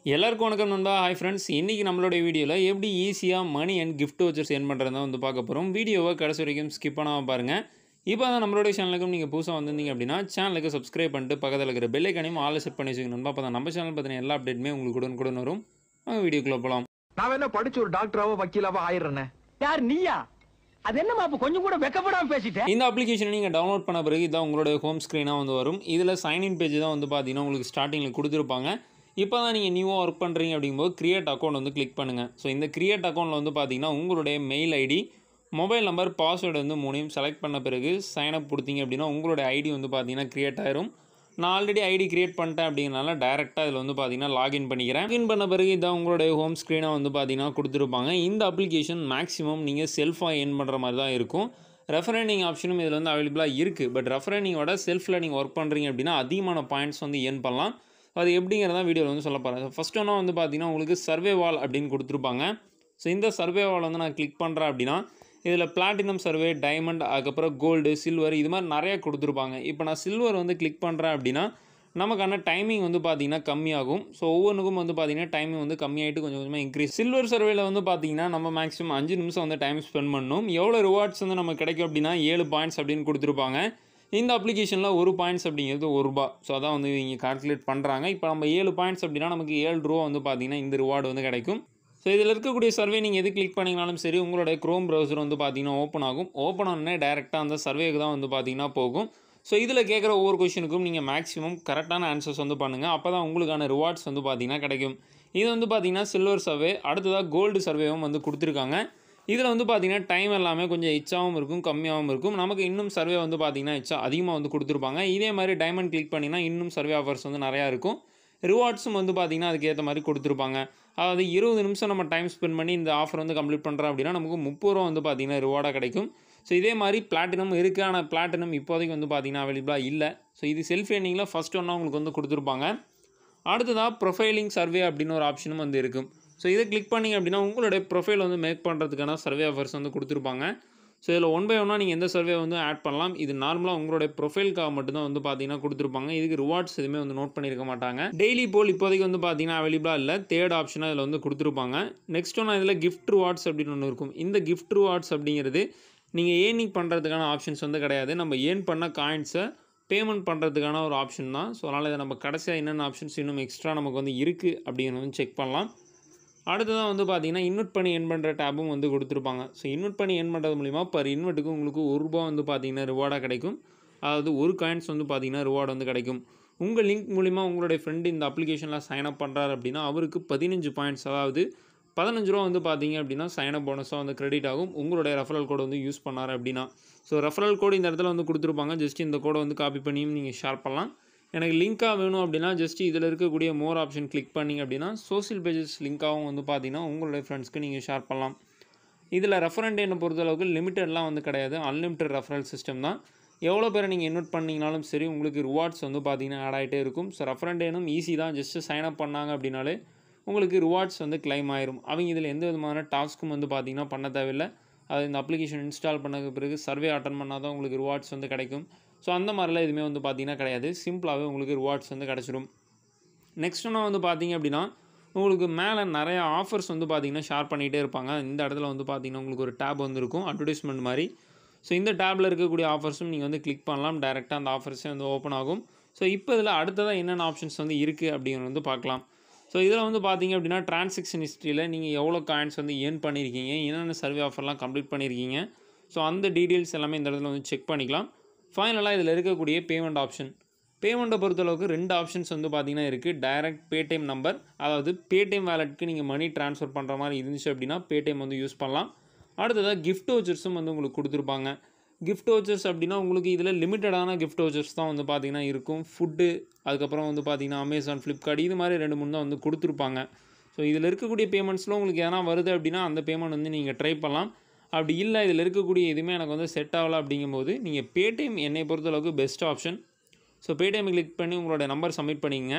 எல்லாருக்கும் வணக்கம் நண்பா ஹாய் ஃப்ரெண்ட்ஸ் இன்றைக்கி நம்மளுடைய வீடியோவில் எப்படி ஈஸியாக money and gift vouchers earn பண்ணுறது தான் வந்து பார்க்க போகிறோம் வீடியோவை கடைசி வரைக்கும் ஸ்கிப் பண்ணாமல் பாருங்கள் இப்போ தான் நம்மளுடைய சேனலுக்கும் நீங்கள் புதுசாக வந்திருந்தீங்க அப்படின்னா சேனலுக்கு சப்ஸ்கிரைப் பண்ணிட்டு பக்கத்தில் இருக்கிற பெல்லைக்கானையும் ஆல் செட் பண்ணி வச்சுக்கணும் நண்பா அப்போ தான் நம்ம சேனல் பற்றின எல்லா அப்டேட்டுமே உங்களுக்கு உடனுக்குடன் வரும் வாங்க வீடியோக்குள்ளே போகலாம் நான் என்ன படிச்சு ஒரு டாக்டராவோ வக்கீலாவோ ஆயிடுறேனே யார் நீயா அது என்னமா அப்ப கொஞ்சம் கூட வெக்கப்படாம பேசிட்டேன் இந்த அப்ளிகேஷனை நீங்கள் டவுன்லோட் பண்ண பிறகு இதான் உங்களுடைய ஹோம் ஸ்க்ரீனாக வந்து வரும் இதில் சைன்இன் பேஜ் தான் வந்து பார்த்தீங்கன்னா உங்களுக்கு ஸ்டார்டிங்கில் கொடுத்துருப்பாங்க இப்போ தான் நீங்கள் நியூவாக ஒர்க் பண்ணுறீங்க அப்படிங்கும்போது கிரியேட் அக்கௌண்ட் வந்து கிளிக் பண்ணுங்கள் ஸோ இந்த கிரியேட் அக்கௌண்ட்டில் வந்து பார்த்தீங்கன்னா உங்களுடைய mail ID mobile number password வந்து மூணையும் செலக்ட் பண்ண பிறகு சைன் அப் கொடுத்தீங்க அப்படின்னா உங்களுடைய ஐடி வந்து பார்த்தீங்கன்னா கிரியேட் ஆயிரும் நான் ஆல்ரெடி ஐடி கிரியேட் பண்ணிட்டேன் அப்படிங்கிறனால டேரெக்டாக இதில் வந்து பார்த்தீங்கன்னா லாகின் பண்ணிக்கிறேன் லாகின் பண்ண பிறகு இதான் உங்களுடைய ஹோம் ஸ்க்ரீனாக வந்து பார்த்தீங்கன்னா கொடுத்துருப்பாங்க இந்த அப்ளிகேஷன் மேக்ஸிமம் நீங்கள் செல்ஃபாக என் பண்ணுற மாதிரி தான் இருக்கும் ரெஃபரண்டிங் ஆப்ஷனும் இதில் வந்து அவைலபிளாக இருக்குது பட் ரெஃபரண்டிங்கோட செல்ஃபில் நீங்கள் ஒர்க் பண்ணுறீங்க அப்படின்னா அதிகமான பாயிண்ட்ஸ் வந்து ஏர்ன் பண்ணலாம் அது எப்படிங்கிறதா வீடியோவில் வந்து சொல்ல போகிறேன் ஃபஸ்ட் ஒன்றா வந்து பார்த்தீங்கன்னா உங்களுக்கு சர்வே வால் அப்படின்னு கொடுத்துருப்பாங்க ஸோ இந்த சர்வே வால் வந்து நான் கிளிக் பண்ணுறேன் அப்படின்னா இதில் பிளாட்டினம் சர்வே டைமண்ட் அதுக்கப்புறம் கோல்டு சில்வர் இது மாதிரி நிறைய கொடுத்துருப்பாங்க இப்போ நான் சில்வர் வந்து கிளிக் பண்ணுறேன் அப்படின்னா நமக்கான டைமிங் வந்து பார்த்தீங்கன்னா கம்மியாகும் ஸோ ஒவ்வொன்றுக்கும் வந்து பார்த்தீங்கன்னா டைமிங் வந்து கம்மியாயிட்டு கொஞ்சம் கொஞ்சமாக இன்க்ரீஸ் சில்வர் சர்வேல வந்து பார்த்தீங்கன்னா நம்ம மேக்ஸிமம் அஞ்சு நிமிஷம் வந்து டைம் ஸ்பெண்ட் பண்ணணும் எவ்வளோ ரிவார்ட்ஸ் வந்து நமக்கு கிடைக்கும் அப்படின்னா ஏழு பாயிண்ட்ஸ் அப்படின்னு கொடுத்துருப்பாங்க இந்த அப்ளிகேஷனில் ஒரு பாயிண்ட்ஸ் அப்படிங்கிறது ஒரு ரூபா ஸோ அதான் வந்து இங்கே கால்குலேட் பண்ணுறாங்க இப்போ நம்ம ஏழு பாயிண்ட்ஸ் அப்படின்னா நமக்கு ஏழு ரூபா வந்து பார்த்தீங்கன்னா இந்த ரிவார்டு வந்து கிடைக்கும் ஸோ இதில் இருக்கக்கூடிய சர்வே நீங்கள் எது கிளிக் பண்ணிங்கனாலும் சரி உங்களுடைய க்ரோம் ப்ரௌசர் வந்து பார்த்தீங்கன்னா ஓப்பன் ஆகும் ஓப்பன் ஆனே டேரெக்டாக அந்த சர்வேக்கு தான் வந்து பார்த்தீங்கன்னா போகும் ஸோ இதில் கேட்குற ஒவ்வொரு கொஷனுக்கும் நீங்கள் மேக்ஸிமம் கரெக்டான ஆன்சர்ஸ் வந்து பண்ணுங்கள் அப்போ தான் உங்களுக்கான ரிவார்ட்ஸ் வந்து பார்த்தீங்கன்னா கிடைக்கும் இது வந்து பார்த்தீங்கன்னா சில்வர் சர்வே அடுத்ததாக கோல்டு சர்வேவும் வந்து கொடுத்துருக்காங்க இதில் வந்து பார்த்தீங்கன்னா டைம் எல்லாமே கொஞ்சம் எச்சாகவும் இருக்கும் கம்மியாகவும் இருக்கும் நமக்கு இன்னும் சர்வே வந்து பார்த்தீங்கன்னா எச்சா அதிகமாக வந்து கொடுத்துருப்பாங்க இதே மாதிரி டைமண்ட் கிளிக் பண்ணினா இன்னும் சர்வே ஆஃபர்ஸ் வந்து நிறையா இருக்கும் ரிவார்ட்ஸும் வந்து பார்த்தீங்கன்னா அதுக்கேற்ற மாதிரி கொடுத்துருப்பாங்க அதாவது இருபது நிமிஷம் நம்ம டைம் ஸ்பெண்ட் பண்ணி இந்த ஆஃபர் வந்து கம்ப்ளீட் பண்ணுறோம் அப்படின்னா நமக்கு முப்பது ரூபா வந்து பார்த்தீங்கன்னா ரிவார்டாக கிடைக்கும் ஸோ இதே மாதிரி பிளாட்டினம் இருக்குது ஆனால் பிளாட்டினம் இப்போதைக்கு வந்து பார்த்தீங்கன்னா அவைலபிளாக இல்லை ஸோ இது செல்ஃப் ஏர்னிங்கில் ஃபஸ்ட் ஒன்றா உங்களுக்கு வந்து கொடுத்துருப்பாங்க அடுத்ததாக ப்ரொஃபைலிங் சர்வே அப்படின்னு ஒரு ஆப்ஷனும் வந்து இருக்கும் ஸோ இதை கிளிக் பண்ணிங்க அப்படின்னா உங்களுடைய ப்ரொஃபைல் வந்து மேக் பண்ணுறதுக்கான சர்வே ஆஃபர்ஸ் வந்து கொடுத்துருப்பாங்க ஸோ இதில் ஒன் பை ஒன்னாக நீங்கள் எந்த சர்வே வந்து ஆட் பண்ணலாம் இது நார்மலாக உங்களுடைய ப்ரொஃபைலுக்காக மட்டும்தான் வந்து பார்த்தீங்கன்னா கொடுத்துருப்பாங்க இதுக்கு ரிவார்ட்ஸ் எதுவுமே வந்து நோட் பண்ணியிருக்க மாட்டாங்க டெய்லி போல் இப்போதைக்கு வந்து பார்த்தீங்கன்னா அவைலபிளாக இல்லை தேர்ட் ஆப்ஷனாக இதில் வந்து கொடுத்துருப்பாங்க நெக்ஸ்ட் ஒன்று இதில் கிஃப்ட் ரிவார்ட்ஸ் அப்படின்னு ஒன்று இருக்கும் இந்த கிஃப்ட் ரிவார்ட்ஸ் அப்படிங்கிறது நீங்கள் ஏர்னிங் பண்ணுறதுக்கான ஆப்ஷன்ஸ் வந்து கிடையாது நம்ம ஏர்ன் பண்ண காயின்ஸை பேமெண்ட் பண்ணுறதுக்கான ஒரு ஆப்ஷன் தான் ஸோ அதனால் இதை நம்ம கடைசியாக என்னென்ன ஆப்ஷன்ஸ் இன்னும் எக்ஸ்ட்ரா நமக்கு வந்து இருக்குது அப்படிங்கிறத வந்து செக் பண்ணலாம் அடுத்ததான் வந்து பார்த்தீங்கன்னா இன்வெர்ட் பண்ணி என் பண்ணுற டேபும் வந்து கொடுத்துருப்பாங்க ஸோ இன்வெர்ட் பண்ணி என் பண்ணுறது மூலிமா பர் இன்வெர்ட்டுக்கு உங்களுக்கு ஒரு ரூபா வந்து பார்த்தீங்கன்னா ரிவார்டாக கிடைக்கும் அதாவது ஒரு காயின்ஸ் வந்து பார்த்தீங்கன்னா ரிவார்டு வந்து கிடைக்கும் உங்கள் லிங்க் மூலிமா உங்களுடைய ஃப்ரெண்டு இந்த அப்ளிகேஷனில் சைன் அப் பண்ணுறாரு அப்படின்னா அவருக்கு பதினஞ்சு பாயிண்ட்ஸ் அதாவது பதினஞ்சு ரூபா வந்து பார்த்தீங்க அப்படின்னா சைன் அப் போனஸாக வந்து கிரெடிட் ஆகும் உங்களுடைய ரெஃபரல் கோடு வந்து யூஸ் பண்ணார் அப்படின்னா ஸோ ரெஃபரல் கோடு இந்த இடத்துல வந்து கொடுத்துருப்பாங்க ஜஸ்ட் இந்த கோடை வந்து காப்பி பண்ணியும் நீங்கள் ஷேர் பண்ணலாம் எனக்கு லிங்காக வேணும் அப்படின்னா ஜஸ்ட் இதில் இருக்கக்கூடிய மோர் ஆப்ஷன் கிளிக் பண்ணிங்க அப்படின்னா சோஷியல் பேஜஸ் லிங்காகவும் வந்து பார்த்தீங்கன்னா உங்களுடைய ஃப்ரெண்ட்ஸ்க்கு நீங்கள் ஷேர் பண்ணலாம் இதில் ரெஃபரண்ட் என்னை பொறுத்தளவுக்கு லிமிட்டட்லாம் வந்து கிடையாது அன்லிமிட்டட் ரெஃபரல் சிஸ்டம் தான் எவ்வளோ பேரை நீங்கள் இன்வெர்ட் பண்ணிங்கனாலும் சரி உங்களுக்கு ரிவார்ட்ஸ் வந்து பார்த்தீங்கன்னா ஆட் ஆகிட்டே இருக்கும் ஸோ ரெஃபரண்ட் ஏனும் ஈஸி தான் ஜஸ்ட்டு சைன் அப் பண்ணாங்க அப்படின்னாலே உங்களுக்கு ரிவார்ட்ஸ் வந்து கிளைம் ஆயிரும் அவங்க இதில் எந்த விதமான டாஸ்க்கும் வந்து பார்த்தீங்கன்னா பண்ண தேவையில்லை அது இந்த அப்ளிகேஷன் இன்ஸ்டால் பண்ண பிறகு சர்வே அட்டன் பண்ணால் தான் உங்களுக்கு ரிவார்ட்ஸ் வந்து கிடைக்கும் ஸோ அந்த மாதிரிலாம் எதுவுமே வந்து பார்த்தீங்கன்னா கிடையாது சிம்பிளாகவே உங்களுக்கு ரிவார்ட்ஸ் வந்து கிடச்சிரும் நெக்ஸ்ட் ஒன்று வந்து பார்த்தீங்க அப்படின்னா உங்களுக்கு மேலே நிறைய ஆஃபர்ஸ் வந்து பார்த்தீங்கன்னா ஷேர் பண்ணிகிட்டே இருப்பாங்க இந்த இடத்துல வந்து பார்த்தீங்கன்னா உங்களுக்கு ஒரு டேப் வந்து இருக்கும் அட்வர்டைஸ்மெண்ட் மாதிரி ஸோ இந்த டேப்பில் இருக்கக்கூடிய ஆஃபர்ஸும் நீங்கள் வந்து கிளிக் பண்ணலாம் டேரெக்டாக அந்த ஆஃபர்ஸே வந்து ஓப்பன் ஆகும் ஸோ இப்போ இதில் அடுத்ததாக என்னென்ன ஆப்ஷன்ஸ் வந்து இருக்குது அப்படிங்கிறது வந்து பார்க்கலாம் ஸோ இதில் வந்து பார்த்தீங்க அப்படின்னா டிரான்சாக்ஷன் ஹிஸ்ட்ரியில் நீங்கள் எவ்வளோ காயின்ஸ் வந்து ஏர்ன் பண்ணியிருக்கீங்க என்னென்ன சர்வே ஆஃபர்லாம் கம்ப்ளீட் பண்ணியிருக்கீங்க ஸோ அந்த டீட்டெயில்ஸ் எல்லாமே இந்த இடத்துல வந்து செக் பண்ணிக்கலாம் ஃபைனலாக இதில் இருக்கக்கூடிய பேமெண்ட் ஆப்ஷன் பேமெண்ட்டை பொறுத்தளவுக்கு ரெண்டு ஆப்ஷன்ஸ் வந்து பார்த்தீங்கன்னா இருக்குது டைரக்ட் பேடிஎம் நம்பர் அதாவது பேடிஎம் வேலெட்க்கு நீங்கள் மணி ட்ரான்ஸ்ஃபர் பண்ணுற மாதிரி இருந்துச்சு அப்படின்னா பேடிஎம் வந்து யூஸ் பண்ணலாம் அடுத்ததாக கிஃப்ட் வவுச்சர்ஸும் வந்து உங்களுக்கு கொடுத்துருப்பாங்க கிஃப்ட் வவுச்சர்ஸ் அப்படின்னா உங்களுக்கு இதில் லிமிட்டடான கிஃப்ட் வவுச்சர்ஸ் தான் வந்து பார்த்தீங்கன்னா இருக்கும் ஃபுட்டு அதுக்கப்புறம் வந்து பார்த்தீங்கன்னா அமேசான் ஃப்ளிப்கார்ட் இது மாதிரி ரெண்டு மூணு தான் வந்து கொடுத்துருப்பாங்க ஸோ இதில் இருக்கக்கூடிய பேமெண்ட்ஸில் உங்களுக்கு எதனா வருது அப்படின்னா அந்த பேமெண்ட் வந்து நீங்கள் ட்ரை பண்ணலாம் அப்படி இல்லை இதில் இருக்கக்கூடிய எதுவுமே எனக்கு வந்து செட் ஆகலை அப்படிங்கும்போது நீங்கள் பேடிஎம் என்னை பொறுத்தளவுக்கு best option so Paytm click பண்ணி உங்களோட நம்பர் சப்மிட் பண்ணிங்க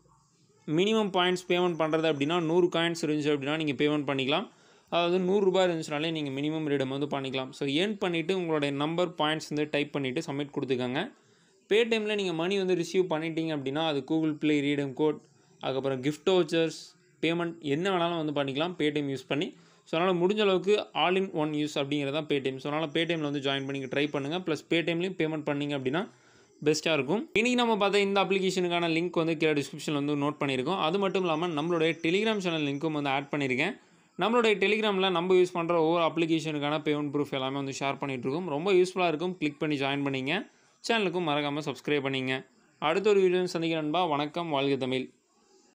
மினிமம் பாயிண்ட்ஸ் பேமெண்ட் பண்ணுறது அப்படின்னா நூறு காயின்ஸ் இருந்துச்சு அப்படின்னா நீங்கள் பேமெண்ட் பண்ணிக்கலாம் அதாவது நூறுரூபா இருந்துச்சுனாலே நீங்கள் மினிமம் ரீடம் வந்து பண்ணிக்கலாம் ஸோ ஏர்ன் பண்ணிவிட்டு உங்களுடைய நம்பர் பாயிண்ட்ஸ் வந்து டைப் பண்ணிவிட்டு சப்மிட் கொடுத்துக்கோங்க பேடிஎம்மில் நீங்கள் மணி வந்து ரிசீவ் பண்ணிட்டீங்க அப்படின்னா அது கூகுள் ப்ளே ரீடம் கோட் அதுக்கப்புறம் கிஃப்ட் வவுச்சர்ஸ் பேமெண்ட் என்ன வேணாலும் வந்து பண்ணிக்கலாம் பேடிஎம் யூஸ் பண்ணி ஸோ அதனால் முடிஞ்ச அளவுக்கு ஆல் இன் ஒன் யூஸ் அப்படிங்கிறது தான் பேடிஎம் ஸோ அதனால் பேடிஎம்மில் வந்து ஜாயின் பண்ணி ட்ரை பண்ணுங்கள் ப்ளஸ் பேடிஎம்லையும் பேமெண்ட் பண்ணிங்க அப்படின்னா பெஸ்ட்டாக இருக்கும் இன்றைக்கி நம்ம பார்த்தா இந்த அப்ளிகேஷனுக்கான லிங்க் வந்து கீழே டிஸ்கிரிப்ஷனில் வந்து நோட் பண்ணியிருக்கோம் அது மட்டும் இல்லாமல் நம்மளுடைய டெலிகிராம் சேனல் லிங்க்கும் வந்து ஆட் பண்ணியிருக்கேன் நம்மளுடைய டெலிகிராமில் நம்ம யூஸ் பண்ணுற ஒவ்வொரு அப்ளிகேஷனுக்கான பேமெண்ட் ப்ரூஃப் எல்லாமே வந்து ஷேர் பண்ணிகிட்ருக்கோம் ரொம்ப யூஸ்ஃபுல்லாக இருக்கும் கிளிக் பண்ணி ஜாயின் பண்ணிங்க சேனலுக்கும் மறக்காமல் சப்ஸ்கிரைப் பண்ணிங்க அடுத்த ஒரு வீடியோ சந்திக்கிறேன்பா வணக்கம் வாழ்க தமிழ்